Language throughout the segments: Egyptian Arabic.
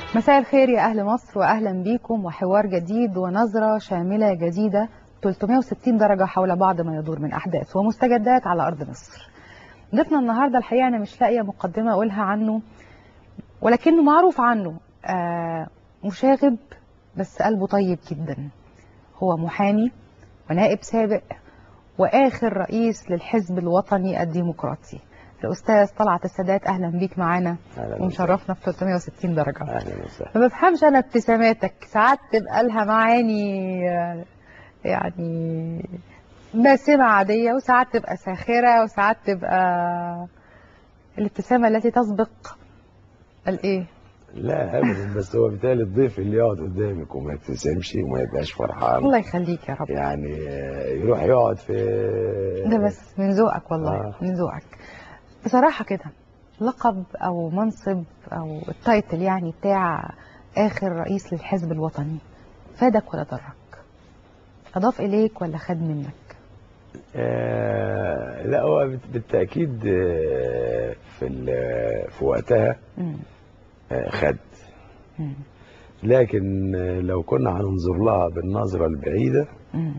مساء الخير يا أهل مصر وأهلا بيكم وحوار جديد ونظرة شاملة جديدة 360 درجة حول بعض ما يدور من أحداث ومستجدات على أرض مصر ضيفنا النهاردة الحقيقة أنا مش لاقية مقدمة أقولها عنه ولكنه معروف عنه آه مشاغب بس قلبه طيب جدا هو محامي ونائب سابق وآخر رئيس للحزب الوطني الديمقراطي الأستاذ طلعت السادات أهلا بيك معانا أهلا ومشرفنا في 360 درجة اهلا وسهلا ما بفهمش أنا ابتساماتك ساعات تبقى لها معاني آه، يعني باسمة عادية وساعات تبقى ساخرة وساعات تبقى الابتسامة التي تسبق الإيه؟ لا ابدا بس هو بالتالي الضيف اللي يقعد قدامك وما يبتسمش وما يبقاش فرحان الله يخليك يا رب يعني آه، يروح يقعد في ده بس من ذوقك والله آه. من ذوقك بصراحة كده لقب أو منصب أو التايتل يعني بتاع آخر رئيس للحزب الوطني فادك ولا ضرك؟ أضاف إليك ولا خد منك؟ آه لا هو بت- بالتاكيد آه، في ال- في وقتها مم. آه، خد مم. لكن آه، لو كنا هننظر لها بالنظره البعيده مم.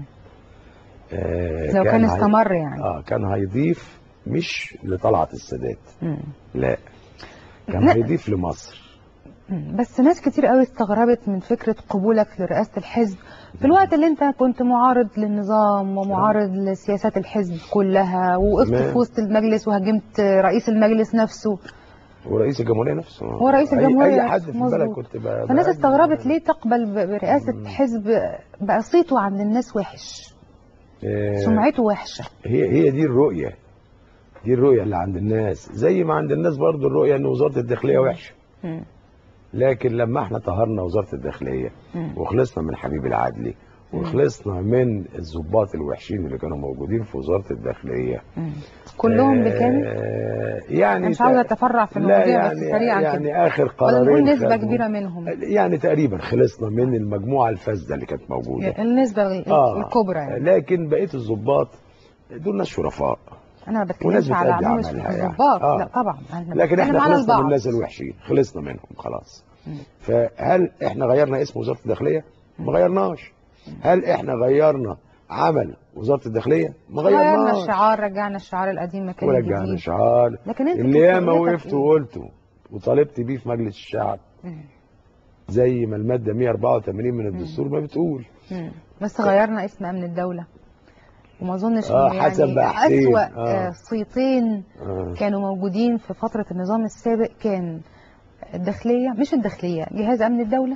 آه، لو كان هي- استمر يعني اه كان هيضيف مش لطلعت السادات مم. لا كان لا. هيضيف لمصر مم. بس ناس كتير قوي استغربت من فكرة قبولك لرئاسة الحزب في الوقت اللي انت كنت معارض للنظام ومعارض لسياسات الحزب كلها ووقفت تمام. في وسط المجلس وهاجمت رئيس المجلس نفسه ورئيس الجمهوريه نفسه هو رئيس أي- الجمهورية اي حد في البلد مظبوط. كنت ب- فالناس بقابل- استغربت ليه تقبل ب- برئاسة مم. حزب بقى صيته عند الناس وحش آه، سمعته وحشة هي هي دي الرؤيه دي الرؤيه اللي عند الناس زي ما عند الناس برضو الرؤيه ان وزاره الداخليه وحشه مم. لكن لما احنا طهرنا وزاره الداخليه مم. وخلصنا من حبيب العدلي وخلصنا من الضباط الوحشين اللي كانوا موجودين في وزاره الداخليه مم. كلهم بالكامل آه، يعني أنا مش عاوزة أتفرع في لا المواضيع بس يعني سريعا يعني كده اخر ولا قرارين نقول نسبة خدوا- كبيرة منهم يعني تقريبا خلصنا من المجموعه الفاسده اللي كانت موجوده النسبة ال- الكبرى يعني لكن بقيه الضباط دول ناس شرفاء انا ما وناس بتكلمش على بتأدي عموم عملها يعني. الضباط آه. لا طبعا انا لكن بتكلم احنا على خلصنا من البعض الناس الوحشين خلصنا منهم خلاص مم. فهل احنا غيرنا اسم وزاره الداخليه ما غيرناش هل احنا غيرنا عمل وزاره الداخليه ما غيرنا غيرناش الشعار رجعنا الشعار القديم مكان ورجعنا الجديد شعار لكن انت اللي كنت ياما رؤيتك وقفت إيه؟ وقلته وطالبت بيه في مجلس الشعب مم. زي ما الماده 184 من الدستور ما بتقول مم. بس غيرنا اسم امن الدوله وما اظنش آه، إنه حسب يعني بقى حسين. اسوأ آه. آه، صيتين آه. كانوا موجودين في فتره النظام السابق كان الداخليه مش الداخليه جهاز امن الدوله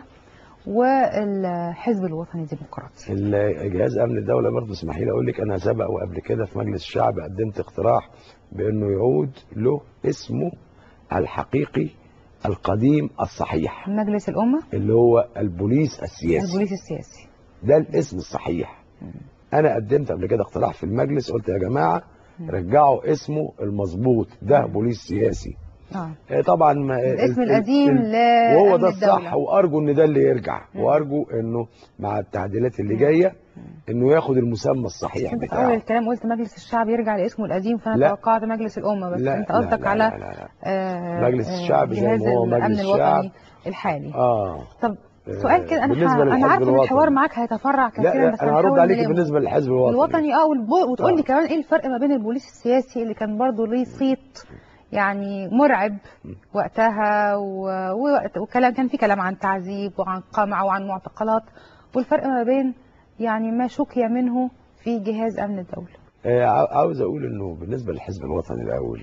والحزب الوطني الديمقراطي الجهاز امن الدوله برضه اسمحي لي اقول لك انا سبق وقبل كده في مجلس الشعب قدمت اقتراح بانه يعود له اسمه الحقيقي القديم الصحيح مجلس الامه اللي هو البوليس السياسي البوليس السياسي ده الاسم الصحيح انا قدمت قبل كده اقتراح في المجلس قلت يا جماعه رجعوا اسمه المظبوط ده بوليس سياسي اه آه، طبعا ما الاسم ال- ال- القديم ال- لأمن وهو ده الدولة. الصح وارجو ان ده اللي يرجع مم. وارجو انه مع التعديلات اللي جايه انه ياخد المسمى الصحيح انت في اول بتاعه الكلام قلت مجلس الشعب يرجع لاسمه القديم فانا لا. توقعت مجلس الامه بس لا انت لا قصدك لا على لا لا لا. آه، مجلس آه، الشعب زي جهاز ما هو الامن مجلس الوطني الشعب. الحالي اه طب سؤال كده انا بالنسبة ح... انا للحزب عارفه ان الوطني. الحوار معاك هيتفرع لا, كثيرا بس لا انا هرد هنحاول عليك نلمه. بالنسبه للحزب الوطني الوطني اه والبو... وتقول لي آه. كمان ايه الفرق ما بين البوليس السياسي اللي كان برضه ليه صيت يعني مرعب وقتها و... ووقت وكلام كان في كلام عن تعذيب وعن قمع وعن معتقلات والفرق ما بين يعني ما شكي منه في جهاز امن الدوله آه عاو- عاوز اقول انه بالنسبه للحزب الوطني الاول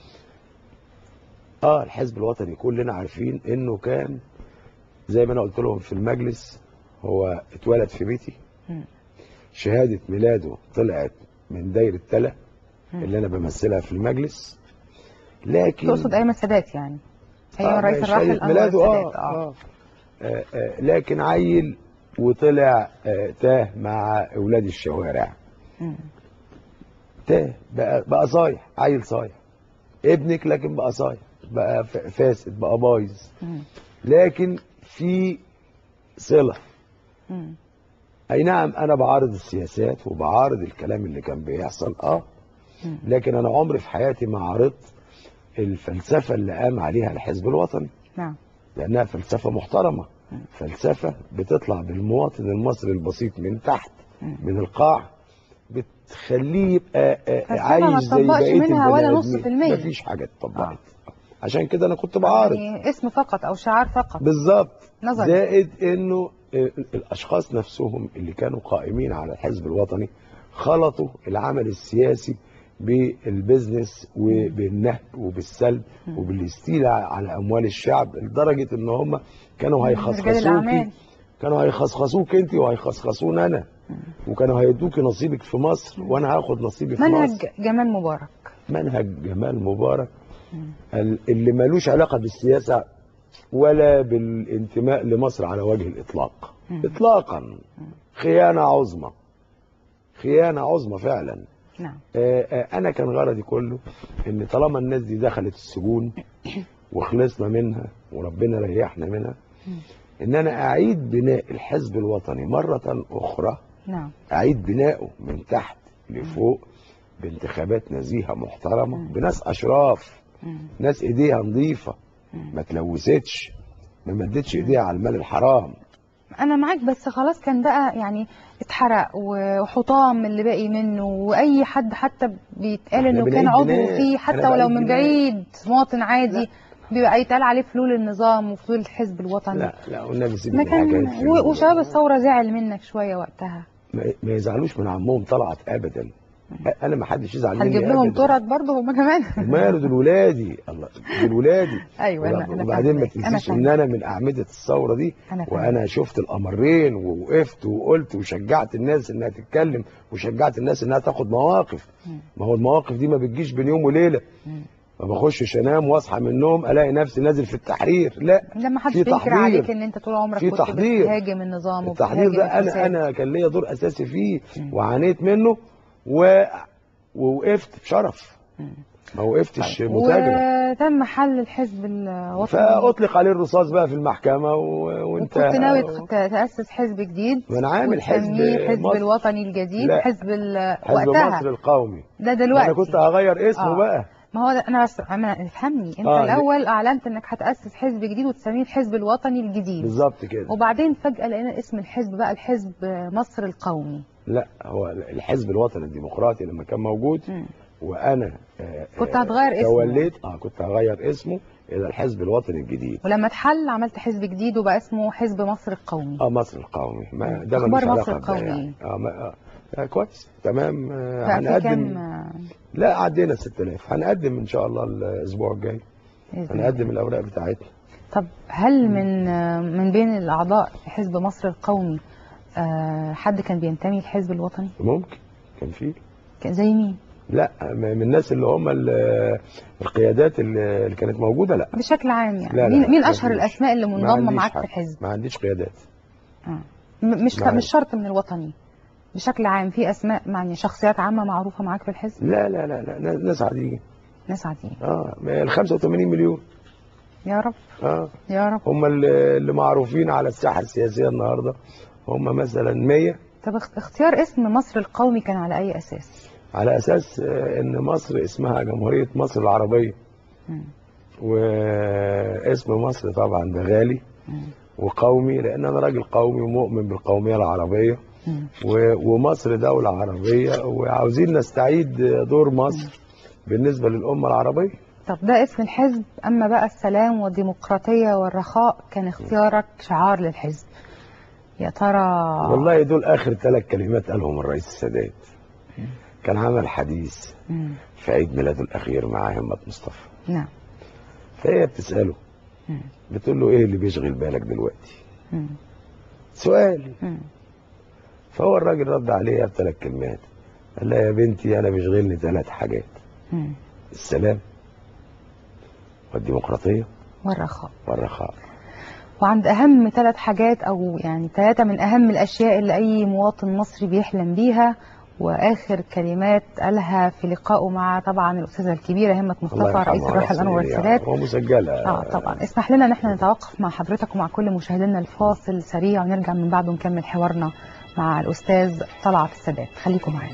اه الحزب الوطني كلنا عارفين انه كان زي ما انا قلت لهم في المجلس هو اتولد في بيتي مم. شهاده ميلاده طلعت من دايره تلا مم. اللي انا بمثلها في المجلس لكن تقصد ايام السادات يعني ايام آه، الرئيس شهادة الراحل انور ميلاده آه, السادات آه. آه, آه لكن عيل وطلع آه تاه مع اولاد الشوارع مم. تاه بقى بقى صايع عيل صايع ابنك لكن بقى صايع بقى ف- فاسد بقى بايظ مم. لكن في صله مم. اي نعم انا بعارض السياسات وبعارض الكلام اللي كان بيحصل اه مم. لكن انا عمري في حياتي ما عارضت الفلسفه اللي قام عليها الحزب الوطني نعم لانها فلسفه محترمه فلسفه بتطلع بالمواطن المصري البسيط من تحت من القاع بتخليه يبقى آه، فلسفة ما عايش زي تطبقش بقيه منها ولا نص البني في المية. مفيش حاجه اتطبقت عشان كده انا كنت بعارض يعني اسم فقط او شعار فقط بالظبط نظري زائد انه آه، الاشخاص نفسهم اللي كانوا قائمين على الحزب الوطني خلطوا العمل السياسي بالبزنس وبالنهب وبالسلب وبالاستيلاء على اموال الشعب لدرجه ان هم كانوا رجال هيخصخصوكي الاعمال كانوا هيخصخصوك انت وهيخصخصوني انا وكانوا هيدوكي نصيبك في مصر وانا هاخد نصيبي في منهج مصر جمال مبارك منهج جمال مبارك ال- اللي ملوش علاقه بالسياسه ولا بالانتماء لمصر على وجه الاطلاق اطلاقا خيانه عظمى خيانه عظمى فعلا نعم آه، آه، انا كان غرضي كله ان طالما الناس دي دخلت السجون وخلصنا منها وربنا ريحنا منها ان انا اعيد بناء الحزب الوطني مره اخرى نعم اعيد بنائه من تحت لفوق بانتخابات نزيهه محترمه بناس اشراف مم. ناس ايديها نظيفه ما تلوثتش ما مدتش ايديها على المال الحرام انا معاك بس خلاص كان بقى يعني اتحرق وحطام اللي باقي منه واي حد حتى بيتقال إحنا انه كان بنعيد عضو بناء. فيه حتى أنا ولو بعيد من بناء. بعيد مواطن عادي بيبقى يتقال عليه فلول النظام وفلول الحزب الوطني لا لا والنبي سيب ما الحكايات كان في و- الموضوع. وشباب الثوره زعل منك شويه وقتها ما ما يزعلوش من عمهم طلعت ابدا انا ما حدش يزعل مني هتجيب لهم أبداً. ترك برضه هم كمان وماله دول ولادي الله دول ولادي ايوه انا انا وبعدين ما فاهمك. انا تنسيش ان فاهمك. انا من اعمده الثوره دي انا فاهمك. وانا شفت الامرين ووقفت وقلت وشجعت الناس انها تتكلم وشجعت الناس انها تاخد مواقف مم. ما هو المواقف دي ما بتجيش بين يوم وليله مم. ما بخشش انام واصحى من النوم الاقي نفسي نازل في التحرير لا لما حدش في بينكر تحضير. عليك ان انت طول عمرك في كنت تحضير. بتهاجم النظام التحضير وبتهاجم ده انا الفساد. انا كان ليا دور اساسي فيه مم. وعانيت منه و... ووقفت بشرف مم. ما وقفتش متاجرة وتم حل الحزب الوطني فاطلق عليه الرصاص بقى في المحكمه و... وانت وكنت ناوي تخ- تأسس حزب جديد ما انا عامل حزب وتسميه حزب مصر الوطني الجديد لا. حزب ال- حزب وقتها مصر القومي ده ما دلوقتي انا كنت هغير اسمه آه. بقى ما هو ده انا بس أنا افهمني انت آه، الاول اعلنت انك هتأسس حزب جديد وتسميه الحزب الوطني الجديد بالظبط كده وبعدين فجأة لقينا اسم الحزب بقى الحزب مصر القومي لا هو الحزب الوطني الديمقراطي لما كان موجود مم. وانا آه، كنت آه، هتغير اسمه. توليت اه كنت هغير اسمه الى الحزب الوطني الجديد ولما اتحل عملت حزب جديد وبقى اسمه حزب مصر القومي اه مصر القومي ما ده أخبار ملوش مصر علاقه بده القومي يعني. اه, ما آه. آه كويس تمام آه بقى في هنقدم كام لا عدينا 6000 هنقدم ان شاء الله الاسبوع الجاي بإذن الله؟ هنقدم الاوراق بتاعتنا طب هل من من بين الاعضاء في حزب مصر القومي آه، حد كان بينتمي للحزب الوطني ممكن كان في كان زي مين لا من الناس اللي هم ال- القيادات اللي اللي كانت موجوده لا بشكل عام يعني لا، لا، مين مين ما اشهر عنديش. الاسماء اللي ما منضمه عنديش معاك حد. في الحزب ما عنديش قيادات آه. م- مش ما مش شرط من الوطني بشكل عام في اسماء يعني شخصيات عامه معروفه معاك في الحزب لا لا لا لا ناس- ناس عاديين ناس عاديين اه ال 85 مليون يا رب اه يا رب هم اللي اللي معروفين على الساحه السياسيه النهارده هم مثلا 100 طب اخ- اختيار اسم مصر القومي كان على اي اساس على اساس آه، ان مصر اسمها جمهوريه مصر العربيه مم. واسم مصر طبعا ده غالي مم. وقومي لان انا راجل قومي ومؤمن بالقوميه العربيه مم. و- ومصر دولة عربية وعاوزين نستعيد دور مصر بالنسبة للأمة العربية طب ده اسم الحزب اما بقى السلام والديمقراطيه والرخاء كان اختيارك شعار للحزب يا ترى والله دول آخر ثلاث كلمات قالهم الرئيس السادات كان عمل حديث مم. في عيد ميلاده الأخير مع همة مصطفى نعم فهي بتسأله مم. بتقول له إيه اللي بيشغل بالك دلوقتي مم. سؤال مم. فهو الراجل رد عليها بثلاث كلمات قال لها يا بنتي أنا بيشغلني ثلاث حاجات مم. السلام والديمقراطية والرخاء والرخاء وعند أهم ثلاث حاجات أو يعني ثلاثة من أهم الأشياء اللي أي مواطن مصري بيحلم بيها وآخر كلمات قالها في لقائه مع طبعا الأستاذة الكبيرة همة الله مصطفى يرحمه رئيس الراحل ويحسن أنور إليه. السادات ومسجلة اه طبعا اسمح لنا ان احنا نتوقف مع حضرتك ومع كل مشاهدينا الفاصل سريع ونرجع من بعده نكمل حوارنا مع الأستاذ طلعت السادات خليكم معانا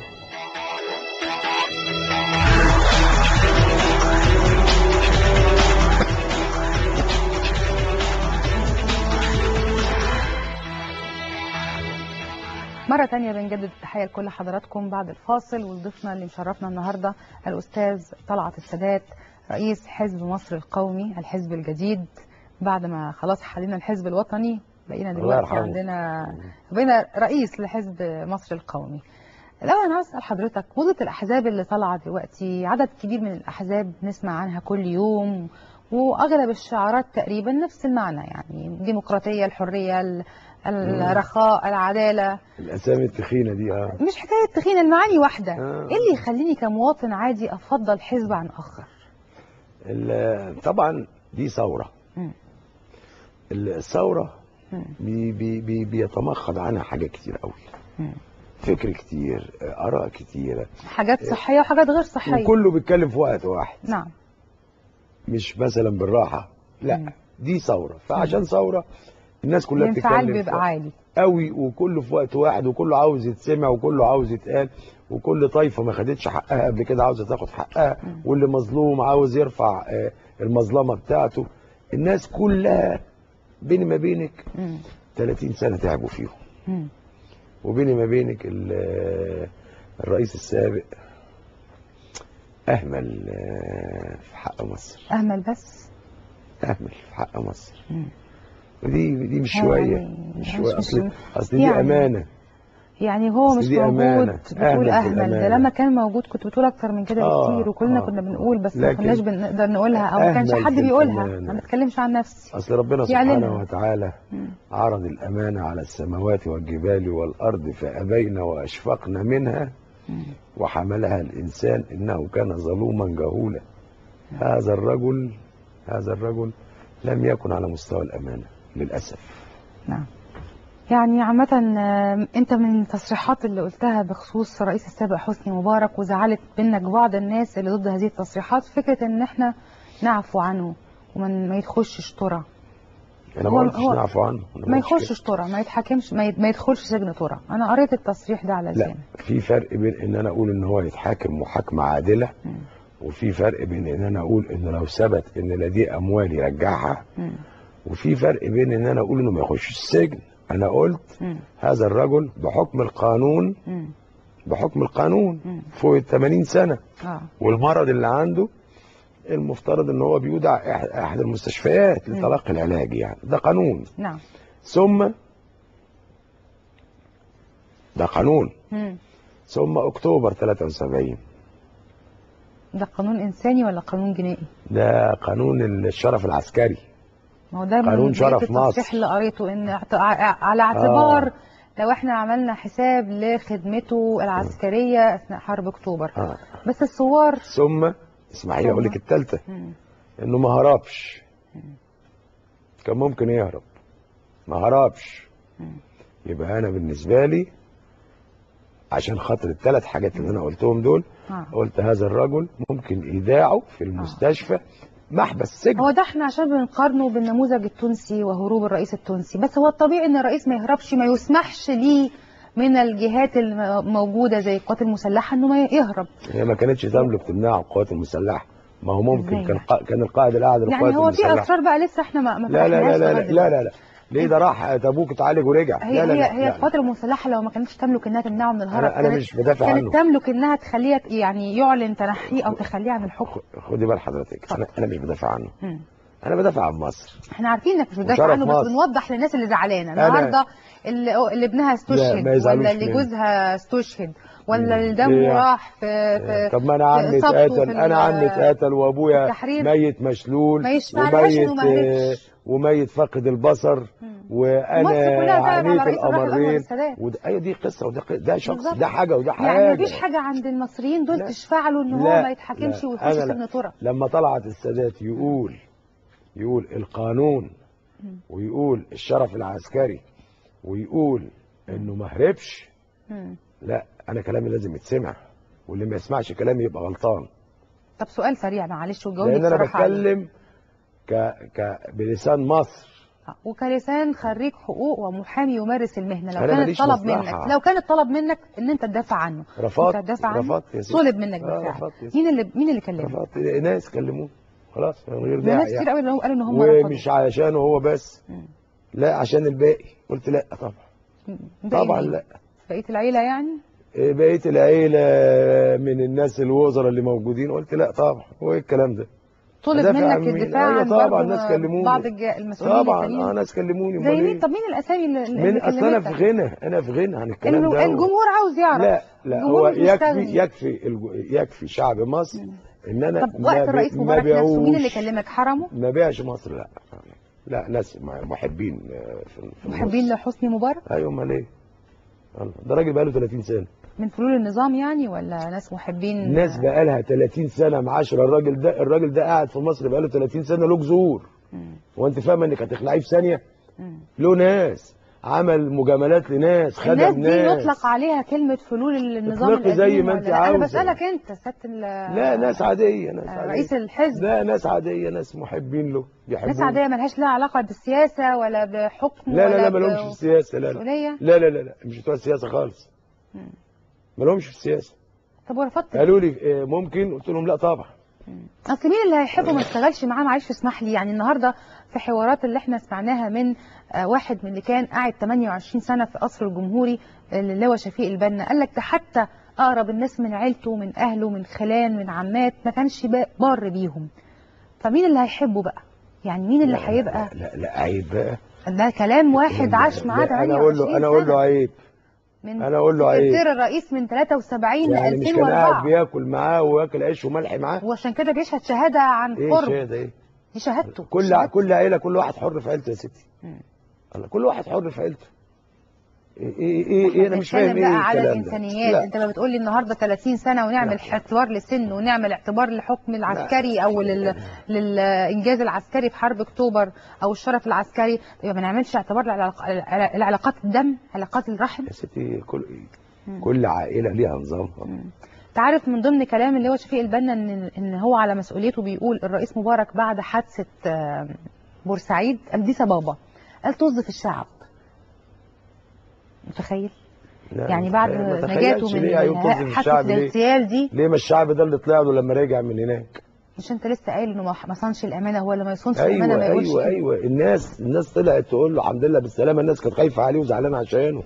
مرة تانية بنجدد التحية لكل حضراتكم بعد الفاصل وضيفنا اللي مشرفنا النهاردة الأستاذ طلعت السادات رئيس حزب مصر القومي الحزب الجديد بعد ما خلاص حلينا الحزب الوطني بقينا الله دلوقتي يرحمه. عندنا بقينا رئيس لحزب مصر القومي الأول أنا أسأل حضرتك موضة الأحزاب اللي طالعة دلوقتي عدد كبير من الأحزاب نسمع عنها كل يوم وأغلب الشعارات تقريبا نفس المعنى يعني الديمقراطية الحرية ال- الرخاء العدالة الاسامي التخينه دي اه مش حكاية تخين المعاني واحدة آه. إيه اللي يخليني كمواطن عادي أفضل حزب عن آخر ال- طبعا دي ثوره مم. الثوره مم. بي بي بي بيتمخض عنها حاجات كتير قوي مم. فكر كتير اراء كتيره حاجات صحية وحاجات غير صحية وكله بيتكلم في وقت واحد نعم مش مثلا بالراحه مم. لا دي ثوره فعشان ثوره الناس كلها الانفعال بتتكلم بيبقى في- عالي قوي وكله في وقت واحد وكله عاوز يتسمع وكله عاوز يتقال وكل طائفه ما خدتش حقها قبل كده عاوزه تاخد حقها مم. واللي مظلوم عاوز يرفع آه، المظلمه بتاعته الناس كلها بيني ما بينك مم. 30 سنه تعبوا فيهم مم. وبيني ما بينك ال- آه، الرئيس السابق اهمل آه، في حق مصر أهمل بس اهمل في حق مصر مم. ودي دي مش هو شويه يعني مش مش- شويه مش- اصل اصل دي يعني امانه يعني هو أصل مش دي موجود أمانة. بتقول أهمل في أهمل ده الأمانة. لما كان موجود كنت بتقول أكتر من كده آه، بكتير وكلنا آه. كنا بنقول بس ما لكن كناش بنقدر نقولها أو ما كانش أهمل حد في بيقولها الأمانة. ما بتكلمش عن نفسي اصل ربنا يعلنها. سبحانه وتعالى مم. عرض الامانه على السماوات والجبال والارض فابين واشفقن منها مم. وحملها الانسان انه كان ظلوما جهولا هذا الرجل هذا الرجل لم يكن على مستوى الامانه للاسف نعم يعني عامة آم، انت من التصريحات اللي قلتها بخصوص الرئيس السابق حسني مبارك وزعلت منك بعض الناس اللي ضد هذه التصريحات فكرة ان احنا نعفو عنه وما ما يدخلش ترى انا هو- ما قلتش هو- نعفو عنه أنا ما قلتش كده. يخشش ترى ما يتحاكمش ما يت- ما يدخلش سجن ترى انا قريت التصريح ده على لا لساني في فرق بين ان انا اقول ان هو يتحاكم محاكمه عادله مم. وفي فرق بين ان انا اقول انه لو ثبت ان لديه اموال يرجعها مم. وفي فرق بين ان انا اقول انه ما يخش السجن انا قلت مم. هذا الرجل بحكم القانون مم. بحكم القانون مم. فوق ال 80 سنه اه والمرض اللي عنده المفترض ان هو بيودع إح- احد المستشفيات مم. لتلقي العلاج يعني ده قانون نعم ثم ده قانون مم. ثم اكتوبر 73 ده قانون انساني ولا قانون جنائي ده قانون الشرف العسكري ما هو ده من قانون بقية شرف التصريح مصر. اللي قريته ان اعت- ع- على اعتبار لو احنا عملنا حساب لخدمته العسكريه اثناء حرب اكتوبر آه. بس الثوار ثم اسمعي اقول لك الثالثه مم. انه ما هربش كان ممكن يهرب ما هربش مم. يبقى انا بالنسبه لي عشان خاطر الثلاث حاجات اللي انا قلتهم دول آه. قلت هذا الرجل ممكن ايداعه في المستشفى محبس سجن هو ده احنا عشان بنقارنه بالنموذج التونسي وهروب الرئيس التونسي بس هو الطبيعي ان الرئيس ما يهربش ما يسمحش ليه من الجهات الموجوده زي القوات المسلحه انه ما يهرب هي ما كانتش تملك تمنعه القوات المسلحه ما هو ممكن إزاي كان يعني؟ قا- كان القائد الاعلى للقوات يعني هو في المسلحه اسرار بقى لسه احنا ما ما لا لا لا فتحناهاش لا لا, لغاية لا دلوقتي. لا لا ليه ده راح تبوك اتعالج ورجع هي لا لا هي لا, هي لا. القوات المسلحه لو ما كانتش تملك انها تمنعه من الهرب انا, أنا كانت- مش بدافع عنه كانت تملك انها تخليه يعني يعلن تنحيه او تخليه عن الحكم خدي بال حضرتك انا انا مش بدافع عنه مم. انا بدافع عن مصر احنا عارفين انك مش بتدافع وشرف عنه بس مصر. بنوضح للناس اللي زعلانه النهارده اللي, اللي ابنها استشهد ما يزعلوش ولا اللي مني. جوزها استشهد ولا مم. اللي دمه ليه؟ راح في, في طب ما انا عمي إصابته في اتقتل ال- انا عمي اتقتل وابويا التحرير. ميت مشلول ما يشفعلهاش إنه ما آه، هربش. وميت فاقد البصر مم. وانا مصر كلها دعت على عانيت رئيس الراحل أنور الامرين السادات. وده ايوه دي قصه وده ق- ده شخص بالظبط. ده حاجه وده حاجه يعني مفيش حاجه عند المصريين دول لا. تشفع له ان هو لا، ما يتحاكمش لا. ويخش أنا لا. سجن ترى لما طلعت السادات يقول يقول القانون مم. ويقول الشرف العسكري ويقول انه ما هربش مم. لا انا كلامي لازم يتسمع واللي ما يسمعش كلامي يبقى غلطان طب سؤال سريع معلش وجاوبني لان انا بصراحه عليه. بتكلم ك ك بلسان مصر آه، وكلسان خريج حقوق ومحامي يمارس المهنه لو أنا كان ماليش الطلب مصلحة. منك لو كان الطلب منك ان انت تدافع عنه رفضت انت تدافع عنه رفضت يا سيدي طلب منك آه، بالفعل رفضت يا سيدي. مين اللي مين اللي كلمك؟ رفضت ناس كلموه خلاص من غير ده داعي ناس كتير يعني. قوي اللي قالوا ان هم رفضوا ومش علشانه هو بس مم. لا عشان الباقي قلت لا طبعا باقي طبعا مين؟ لا بقيه العيله يعني إيه بقيه العيله من الناس الوزراء اللي موجودين قلت لا طبعا هو ايه الكلام ده طلب أدافع منك عن مين؟ الدفاع أيوة عن طبعا، برضه ناس كلموني. بعض الج- المسؤولين طبعا اه التانيين ناس كلموني زي أمال مين إيه؟ طب مين الاسامي اللي اللي من اصل انا في كلمتك؟ غنى انا في غنى عن الكلام الم- ده الجمهور عاوز يعرف لا لا الجمهور هو مش يكفي مستغني. يكفي الج- يكفي شعب مصر ان انا طب ما وقت ب- الرئيس ما مبارك نفسه مين اللي بيعوش- كلمك حرمه ما بيعش مصر لا لا ناس محبين آه، في في محبين النص. لحسني مبارك ايوه امال ايه الله، ده راجل بقاله 30 سنه من فلول النظام يعني ولا ناس محبين الناس بقالها 30 سنه معاشره الراجل ده الراجل ده قاعد في مصر بقاله 30 سنه له جذور مم. هو انت فاهمه انك هتخلعيه في ثانيه مم. له ناس عمل مجاملات لناس خدم الناس ناس دي يطلق عليها كلمة فلول النظام اطلقي زي القديم ما ولا انت لا؟ أنا عاوزة. بسألك أنت سيادة ال- لا ناس عاديه ناس آه، عاديه رئيس الحزب لا ناس عاديه ناس محبين له بيحبوه ناس عادية ملهاش لا علاقة بالسياسة ولا بحكم لا ولا لا لا ما لهمش في السياسه لا لا مسؤولية لا لا لا, لا. مش بتوع السياسه خالص مم. ما لهمش في السياسه طب ورفضت قالوا لي آه، ممكن قلت لهم لا طبعا اصل مين اللي هيحبه ما يشتغلش معاه معلش اسمح لي يعني النهارده في حوارات اللي احنا سمعناها من آه، واحد من اللي كان قاعد 28 سنه في قصر الجمهوري اللي هو شفيق البنا قال لك ده حتى اقرب الناس من عيلته من اهله من خلان من عمات ما كانش با- بار بيهم فمين اللي هيحبه بقى يعني مين اللي لا، هيبقى لا لا, لا عيب بقى ده كلام واحد لا، عاش معاه لا، انا اقول له 28 انا اقول له سنة. عيب من انا اقول له عيب سكرتير الرئيس من 73 ل يعني مش كان قاعد 2004 بياكل معاه وياكل عيش وملح معاه وعشان كده بيشهد شهاده عن ايه قرب شهاده ايه دي شهادته كل شهادته. كل عيله كل واحد حر في عيلته يا ستي مم. الله كل واحد حر في عيلته ايه ايه ايه, احنا إيه انا مش فاهم بنتكلم ايه بقى على الكلام ده الانسانيات لا. انت ما بتقول لي النهارده 30 سنه ونعمل لا. اعتبار لسن ونعمل اعتبار لحكم العسكري او لل... للانجاز العسكري في حرب اكتوبر او الشرف العسكري يبقى ما نعملش اعتبار للعلاق... العلاقات الدم علاقات الرحم يا ستي كل مم. كل عائله ليها نظامها انت عارف من ضمن كلام اللي هو شفيق البنا ان ان هو على مسؤوليته بيقول الرئيس مبارك بعد حادثه آه، بورسعيد اديس بابا قال طز في الشعب متخيل لا، يعني بعد ما تخيلش نجاته من ليه هينقذ حادثه الشعب ليه الاغتيال دي ليه ما الشعب ده اللي طلع له لما رجع من هناك مش انت لسه قايل انه ما ما صانش الامانه هو اللي ما يصونش الامانه ايوه ما يقولش ايوه كده. ايوه الناس الناس طلعت تقول له الحمد لله بالسلامه الناس كانت خايفه عليه وزعلانه عشانه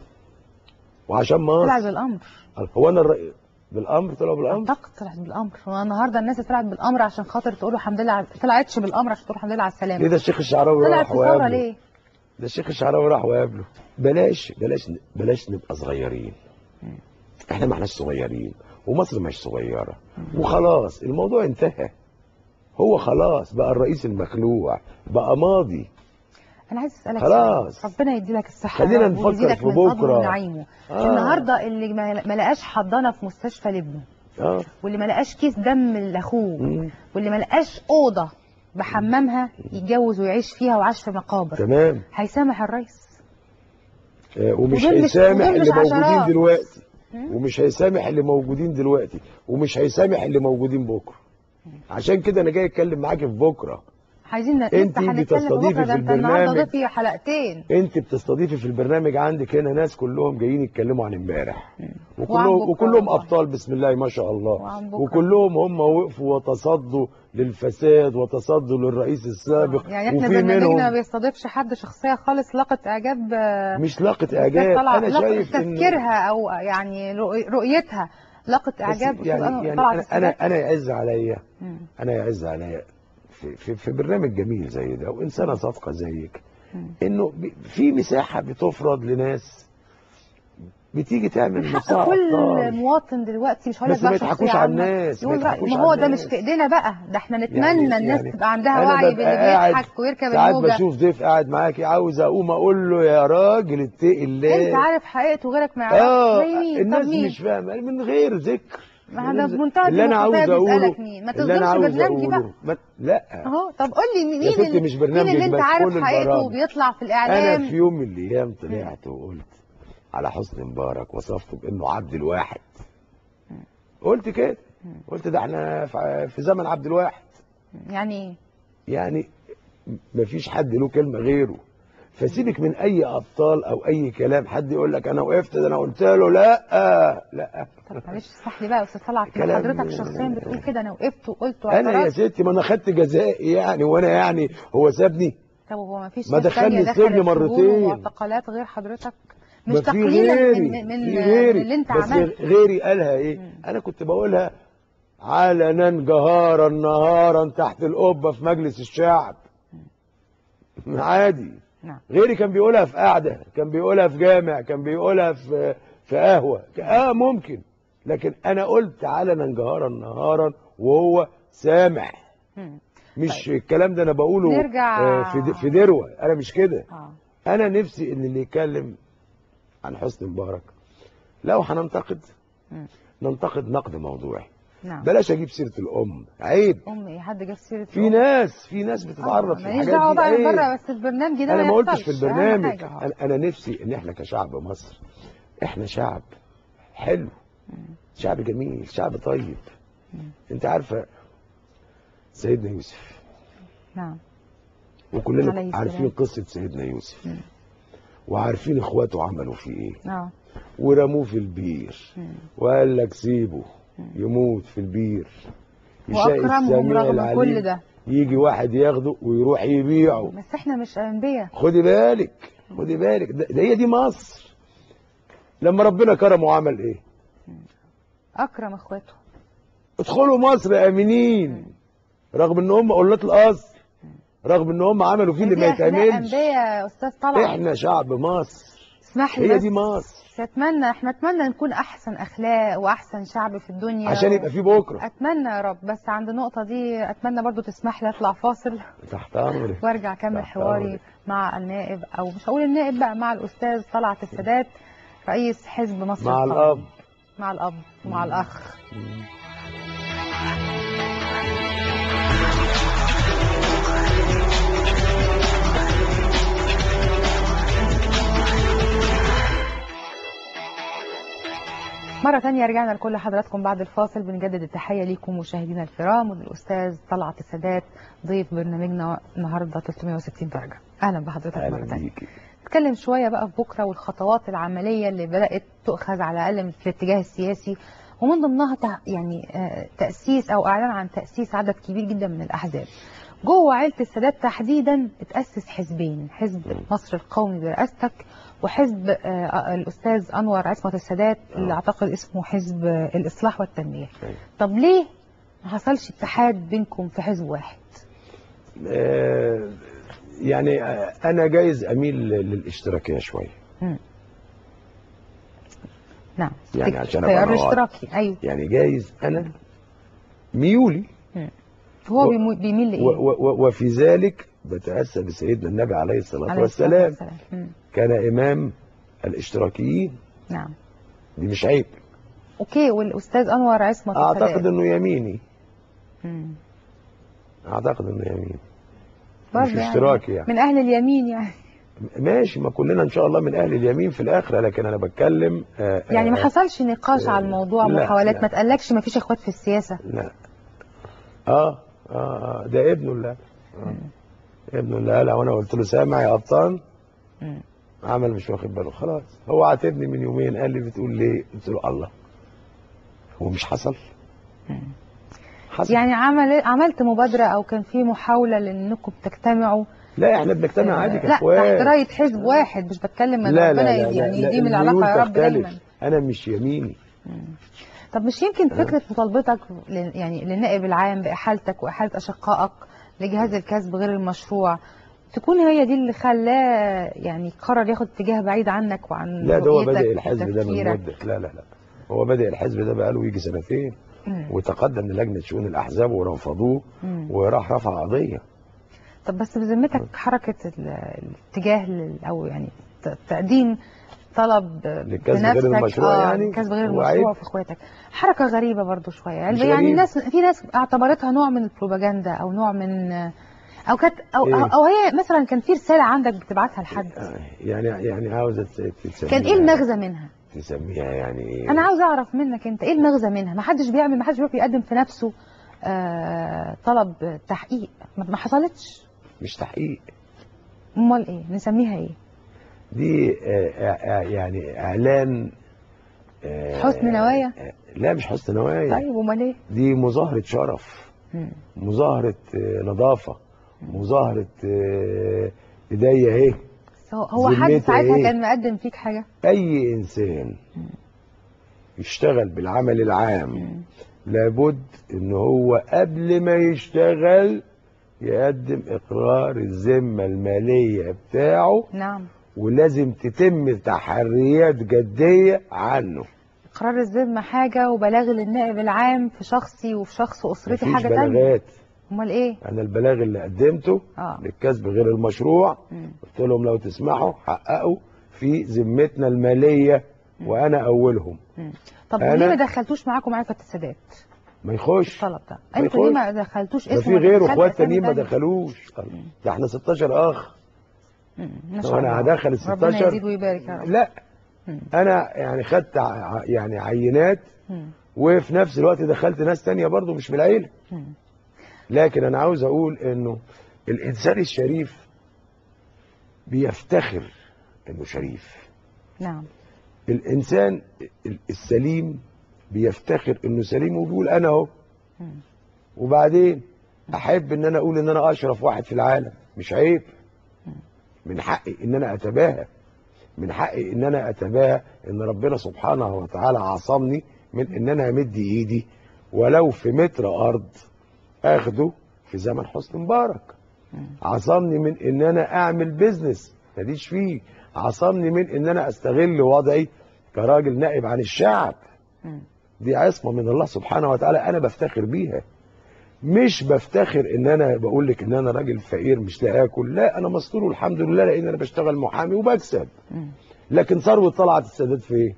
وعشان طلع مصر بالامر هو انا الرئيس بالامر طلعوا بالامر اعتقد طلعت بالامر هو النهارده الناس طلعت بالامر عشان خاطر تقول له الحمد لله على... طلعتش بالامر عشان تقول الحمد لله على ليه السلامه ده الشيخ الشعراوي طلعت راح في ثوره وقابله ليه؟ ده الشيخ الشعراوي راح وقابله بلاش بلاش بلاش نبقى صغيرين احنا ما احناش صغيرين ومصر مش صغيره وخلاص الموضوع انتهى هو خلاص بقى الرئيس المخلوع بقى ماضي انا عايز اسالك خلاص. سؤال. ربنا يديلك الصحه خلينا يا رب نفكر ويزيدك في من فضله بكرة. ونعيمه آه. النهارده اللي ما ما لقاش حضانه في مستشفى لابنه اه واللي ما لقاش كيس دم لاخوه مم. واللي ما لقاش اوضه بحمامها يتجوز ويعيش فيها وعاش في مقابر تمام هيسامح الرئيس آه، ومش ودول مش- هيسامح ودول مش اللي موجودين عشرات. دلوقتي مم. ومش هيسامح اللي موجودين دلوقتي ومش هيسامح اللي موجودين بكره عشان كده انا جاي اتكلم معاكي في بكره عايزين انتي لسه هنتكلم بتستضيفي بكره ده في انت النهارده البرنامج. ضيفي حلقتين انت بتستضيفي في البرنامج عندك هنا ناس كلهم جايين يتكلموا عن امبارح وعن وكلهم بكرة وكلهم والله. ابطال بسم الله ما شاء الله وعن بكرة. وكلهم هم وقفوا وتصدوا للفساد وتصدوا للرئيس السابق يعني احنا وفي برنامجنا ما منهم بيستضيفش حد شخصيه خالص لقت اعجاب آه، مش لاقت كانت اعجاب طالعة- انا لقت شايف ان تفكيرها او يعني رؤ- رؤيتها لقت بس اعجاب يعني وتبقى يعني طالعة انا في السباق. انا انا يعز عليا مم. انا يعز عليا في, في, في برنامج جميل زي ده وانسانه صادقه زيك مم. انه ب- في مساحه بتفرض لناس بتيجي تعمل حق مساحه كل أبطال. مواطن دلوقتي مش هقول بس لك ما بقى يضحكوش شخصية على عامة. الناس، ما يقول رأي يضحكوش ما هو على ده مش الناس. في ايدينا بقى ده احنا نتمنى يعني- الناس يعني تبقى عندها أنا وعي ببقى باللي قاعد- بيضحك ويركب ساعات الموجة بشوف ضيف قاعد معاكي عاوز اقوم اقول له يا راجل اتقي الله انت عارف حقيقته وغيرك ما يعرفش اه زي مين طب الناس مين مش فاهمه من غير ذكر ما من ده غير- بمنتهى اللي انا عاوز الديمقراطية اقوله بيسألك مين ما اللي انا تصدمش عاوز برنامجي اقوله بقى ما لا اهو طب قول لي مين يا ستي اللي مش مين برنامجك اللي انت بس عارف كل حقيقته البرامج. وبيطلع في انا الاعلام في يوم من الايام طلعت وقلت على حسني مبارك وصفته بانه عبد الواحد قلت كده قلت ده احنا في- في زمن عبد الواحد يعني ايه يعني مفيش حد له كلمه غيره فسيبك من اي ابطال او اي كلام حد يقول لك انا وقفت ده انا قلت له لا لا طب معلش اسمح لي بقى يا استاذ طلعت ما كلام- حضرتك شخصيا بتقول كده انا وقفت وقلت انا يا واعترضت ستي ما انا خدت جزائي يعني وانا يعني هو سابني طب هو ما فيش ما ناس دخلني تانية السجن دخلت سجون مرتين. ومعتقلات غير حضرتك مش ما في تقليلا غيري من من, في من غيري اللي انت بس عملته غيري قالها ايه مم. انا كنت بقولها علنا جهارا نهارا تحت القبه في مجلس الشعب عادي نعم غيري كان بيقولها في قعده كان بيقولها في جامع كان بيقولها في في قهوه اه ممكن لكن انا قلت علنا جهارا نهارا وهو سامع مم. مش الكلام ده انا بقوله نرجع- آه، في د- في دروه انا مش كده اه انا نفسي ان اللي يتكلم عن حسني مبارك لو هننتقد مم. ننتقد نقد موضوعي نعم بلاش اجيب سيره الام عيب امي حد جاب سيره في الأم؟ ناس في ناس بتتعرض في ماليش الحاجات دعوه دي بقى عيب. بره بس البرنامج ده انا ما قلتش في يحصلش. أهم البرنامج حاجة. انا أنا نفسي ان احنا كشعب مصر احنا شعب حلو شعب جميل شعب طيب انت عارفه سيدنا يوسف نعم عليه وكلنا السلام. عارفين قصه سيدنا يوسف مم. وعارفين اخواته عملوا فيه ايه اه ورموه في البير مم. وقال لك سيبه يموت في البير يشاء واكرمهم السميع رغم العليم كل ده يجي واحد ياخده ويروح يبيعه بس احنا مش انبياء خدي بالك خدي بالك ده, ده هي دي مصر لما ربنا كرمه عمل ايه اكرم اخواته ادخلوا مصر امنين رغم ان هم قلات الاصل رغم ان هم عملوا فيه اللي ما دي أخلاق يتعملش انبياء يا استاذ طلعت احنا شعب مصر اسمح لي هي بس دي مصر اتمنى احنا اتمنى نكون احسن اخلاق واحسن شعب في الدنيا عشان يبقى في بكره اتمنى يا رب بس عند النقطه دي اتمنى برضو تسمح لي اطلع فاصل تحت امرك وارجع اكمل تحت حواري أمرك. مع النائب او مش هقول النائب بقى مع الاستاذ طلعت السادات رئيس حزب مصر مع القومي. الاب مع الاب ومع الاخ مرة تانية رجعنا لكل حضراتكم بعد الفاصل بنجدد التحية ليكم مشاهدينا الكرام وللأستاذ طلعت السادات ضيف برنامجنا النهاردة 360 درجة أهلا بحضرتك مرة اهلا تانية بيكي نتكلم شوية بقى في بكرة والخطوات العملية اللي بدأت تؤخذ على الأقل في الاتجاه السياسي ومن ضمنها تع- يعني آه، تأسيس أو إعلان عن تأسيس عدد كبير جدا من الأحزاب جوه عيلة السادات تحديدا اتأسس حزبين حزب مصر القومي برئاستك وحزب آه، الأستاذ أنور عصمت السادات اللي آه. أعتقد اسمه حزب آه، الإصلاح والتنمية أيوة. طب ليه ما حصلش اتحاد بينكم في حزب واحد آه، يعني آه، انا جايز اميل للاشتراكيه شويه نعم يعني تك- عشان تيار أبقى واضح. الاشتراكي أيوه يعني جايز انا ميولي هو و- بيمو- بيميل و- لإيه؟ و- و- وفي ذلك بتأسى بسيدنا النبي عليه الصلاة عليه الصلاة والسلام مم. كان إمام الاشتراكيين نعم دي مش عيب اوكي والاستاذ انور عصمت أعتقد السادات. إنه يميني مم. أعتقد إنه يميني برضه مش اشتراكي يعني من اهل اليمين يعني ماشي ما كلنا إن شاء الله من أهل اليمين في الآخرة لكن أنا بتكلم آه، آه، يعني ما حصلش نقاش آه، على الموضوع لا، محاولات لا. ما تقلكش ما فيش اخوات في السياسه لا آه آه, آه ده ابنه اللي آه. ابنه اللي قالها وأنا قلت له سامع يا قبطان مم. عمل مش واخد باله خلاص هو عاتبني من يومين قال لي بتقول ليه قلت له الله هو مش حصل حصل يعني عمل عملت مبادره او كان في محاوله لانكم تجتمعوا لا احنا بنجتمع عادي لا كاخوات تحت رايه حزب واحد مش بتكلم من لا ربنا لا لا يعني لا يديم لا العلاقه يا الميول رب تختلف. دايما انا مش يميني طب مش يمكن فكره مطالبتك لل- يعني للنائب العام باحالتك واحاله اشقائك لجهاز الكسب غير المشروع تكون هي دي اللي خلاه يعني قرر ياخد اتجاه بعيد عنك وعن لا ده هو رؤيتك بادئ الحزب ده من وتفكيرك. مده لا لا لا هو بادئ الحزب ده بقاله يجي سنتين مم. وتقدم للجنه شؤون الاحزاب ورفضوه مم. وراح رفع قضيه طب بس بذمتك حركة ال- الاتجاه لل- أو يعني ت- تقديم طلب للكسب غير بنفسك المشروع آه يعني؟ الكسب غير هو المشروع عيب؟ في اخواتك حركة غريبة برضو شوية يعني, مش يعني غريب. الناس في ناس اعتبرتها نوع من البروباجندا أو نوع من أو كانت أو, إيه؟ أو, أو هي مثلا كان في رسالة عندك بتبعتها لحد آه، يعني يعني عاوزه ت- تسميها كان إيه المغزى منها؟ تسميها يعني ايه أنا عاوز أعرف منك أنت إيه المغزى منها؟ ما حدش بيعمل ما حدش بيروح يقدم في نفسه آه طلب تحقيق ما ما حصلتش مش تحقيق امال ايه نسميها ايه دي آه، آه، يعني اعلان آه، حسن نوايا؟ آه، لا مش حسن نوايا طيب امال ايه دي مظاهره شرف مم. مظاهره آه، نظافه مظاهره آه، ايديا اهي هو- هو حد ذمته ساعتها إيه؟ كان مقدم فيك حاجه اي انسان يشتغل بالعمل العام لابد ان هو قبل ما يشتغل يقدم اقرار الذمه الماليه بتاعه نعم ولازم تتم تحريات جديه عنه اقرار الذمه حاجه وبلاغ للنائب العام في شخصي وفي شخص اسرتي مفيش حاجه تانية بلاغات امال ايه انا البلاغ اللي قدمته اه للكسب غير المشروع مم. قلت لهم لو تسمحوا حققوا في ذمتنا الماليه وانا اولهم مم. طب أنا- وليه ما دخلتوش معاكم معرفه السادات ما يخش الطلب ده ما انتوا ليه يخش. ما دخلتوش ده اسمه في غيره ودخلت اخوات أسامي تانيين ما تانية؟ دخلوش ده احنا 16 اخ مم. ما طب شاء أنا الله. هدخل ال ربنا 16 يزيد ويبارك يا رب لا مم. انا يعني خدت ع- يعني عينات مم. وفي نفس الوقت دخلت ناس تانية برضو مش من العيله مم. لكن انا عاوز اقول انه الانسان الشريف بيفتخر انه شريف نعم الانسان السليم بيفتخر انه سليم وبيقول انا اهو مم. وبعدين احب ان انا اقول ان انا اشرف واحد في العالم مش عيب من حقي ان انا اتباهى من حقي ان انا اتباهى ان ربنا سبحانه وتعالى عصمني من ان انا امد ايدي ولو في متر ارض اخده في زمن حسني مبارك عصمني من ان انا اعمل بيزنس ماليش فيه عصمني من ان انا استغل وضعي كراجل نائب عن الشعب مم. دي عصمه من الله سبحانه وتعالى انا بفتخر بيها مش بفتخر ان انا بقول لك ان انا راجل فقير مش لاقي اكل لا انا مستور الحمد لله لان انا بشتغل محامي وبكسب مم. لكن ثروه طلعت السادات فين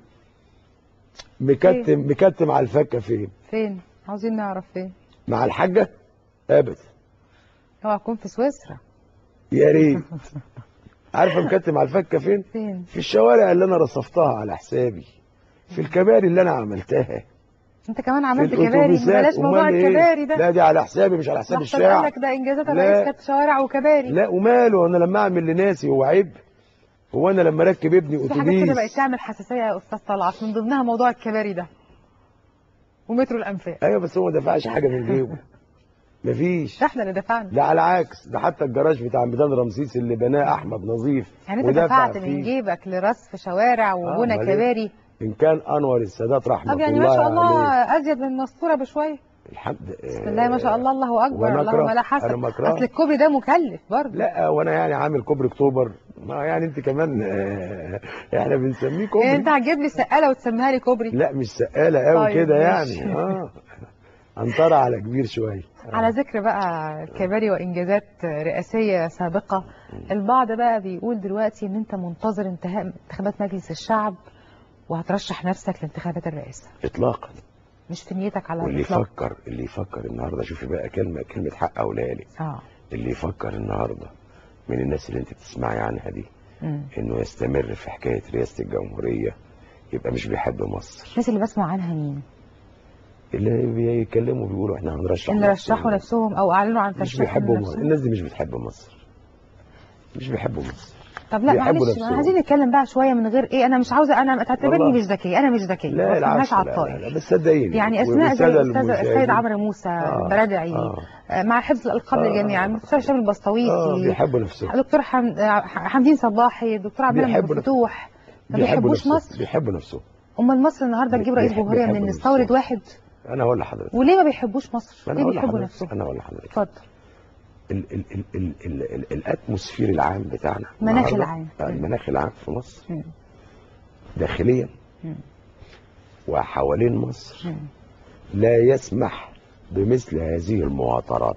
مكتم مكتم على الفكه فين فين عاوزين نعرف فين مع الحاجه ابدا اوعى اكون في سويسرا يا ريت عارفه مكتم على الفكه فين فين في الشوارع اللي انا رصفتها على حسابي في الكباري اللي انا عملتها انت كمان في عملت كباري الأتوبيسات. بلاش موضوع أمال إيه؟ الكباري ده لا دي على حسابي مش على حساب لحسن قال الشعب لك ده انجازات لا. الرئيس كانت شوارع وكباري لا وماله انا لما اعمل لناسي هو عيب هو انا لما اركب ابني في حاجات كده بقت اتوبيس تعمل حساسيه يا استاذ طلعت من ضمنها موضوع الكباري ده ومترو الانفاق ايوه بس هو ما دفعش حاجه من جيبه مفيش ده احنا اللي دفعنا ده على العكس ده حتى الجراج بتاع ميدان رمسيس اللي بناه احمد نظيف يعني انت ودفع دفعت فيه. من جيبك لرصف شوارع وبنى أمال إيه؟ كباري ان كان انور السادات رحمه طب يعني الله ما شاء الله عليه ازيد من المسطوره بشويه الحمد بسم الله ما شاء الله الله اكبر وأنا اللهم أكره. لا حسن أنا ما أكره. اصل الكوبري ده مكلف برضه لا وانا يعني عامل كوبري اكتوبر ما يعني انت كمان آه، احنا بنسميه يعني كوبري انت هتجيب لي سقاله وتسميها لي كوبري لا مش سقاله قوي طيب، كده ماشي. يعني اه عنطرة على كبير شويه على ذكر بقى الكباري وانجازات رئاسيه سابقه البعض بقى بيقول دلوقتي ان انت منتظر انتهاء انتخابات مجلس الشعب وهترشح نفسك لانتخابات الرئاسه اطلاقا مش في نيتك على واللي الاطلاق يفكر اللي يفكر النهارده شوفي بقى كلمه كلمه حق اولياء لي اه اللي يفكر النهارده من الناس اللي انت بتسمعي عنها دي مم. انه يستمر في حكايه رئاسه الجمهوريه يبقى مش بيحب مصر الناس اللي بسمع عنها مين اللي بيتكلموا بيقولوا احنا هنرشح اللي نفسنا. رشحوا نفسهم او اعلنوا عن مش ترشيح بيحبوا مصر نفسهم الناس دي مش بتحب مصر مش بيحبوا مصر طب لا بيحبوا معلش نفسهم. عايزين نتكلم بقى شويه من غير ايه انا مش عاوزه انا تعتبرني والله. مش ذكيه انا مش ذكيه لا ما العكس فهمناش على لا, لا, الطاير لا بس صدقيني يعني اسماء زي والسادة الاستاذ المشاهدين- السيد عمرو موسى آه. البرادعي آه. آه، مع حفظ الالقاب آه. للجميع الدكتور هشام اه البسطويسي بيحبوا نفسهم دكتور حم... آه، حمدين صباحي الدكتور عبد المنعم بيحبوا مفتوح ما بيحبوا بيحبوش نفسهم مصر بيحبوا نفسهم امال مصر النهارده تجيب رئيس بيحب- جمهوريه من بيحبوا نستورد نفسهم. واحد انا هقول لحضرتك وليه ما بيحبوش مصر انا ليه هقول بيحبوا لحضرتك نفسهم انا هقول لحضرتك اتفضل ال ال ال ال ال ال الاتموسفير العام بتاعنا المناخ النهاردة، العام. آه، المناخ العام في مصر مم. داخليا مم. وحوالين مصر مم. لا يسمح بمثل هذه المواطرات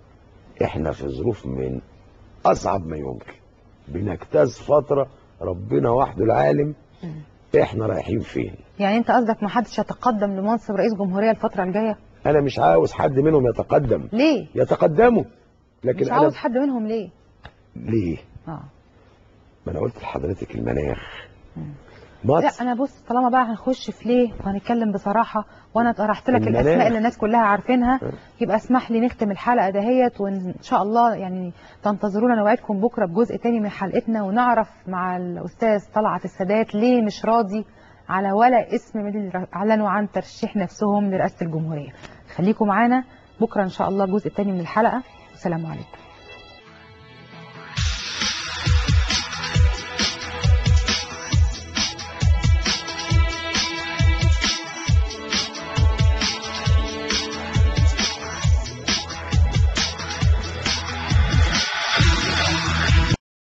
احنا في ظروف من اصعب ما يمكن بنجتاز فتره ربنا وحده العالم مم. احنا رايحين فين يعني انت قصدك ما حدش يتقدم لمنصب رئيس جمهوريه الفتره الجايه انا مش عاوز حد منهم يتقدم ليه يتقدموا لكن مش انا عاوز حد منهم ليه ليه اه ما انا قلت لحضرتك المناخ مم. مصر لا انا بص طالما بقى هنخش في ليه وهنتكلم بصراحه وانا طرحت لك المناخ. الاسماء اللي الناس كلها عارفينها أه. يبقى اسمح لي نختم الحلقه دهيت وان شاء الله يعني تنتظرونا نوعدكم بكره بجزء تاني من حلقتنا ونعرف مع الاستاذ طلعت السادات ليه مش راضي على ولا اسم من اللي اعلنوا عن ترشيح نفسهم لرئاسه الجمهوريه خليكم معانا بكره ان شاء الله الجزء التاني من الحلقه والسلام عليكم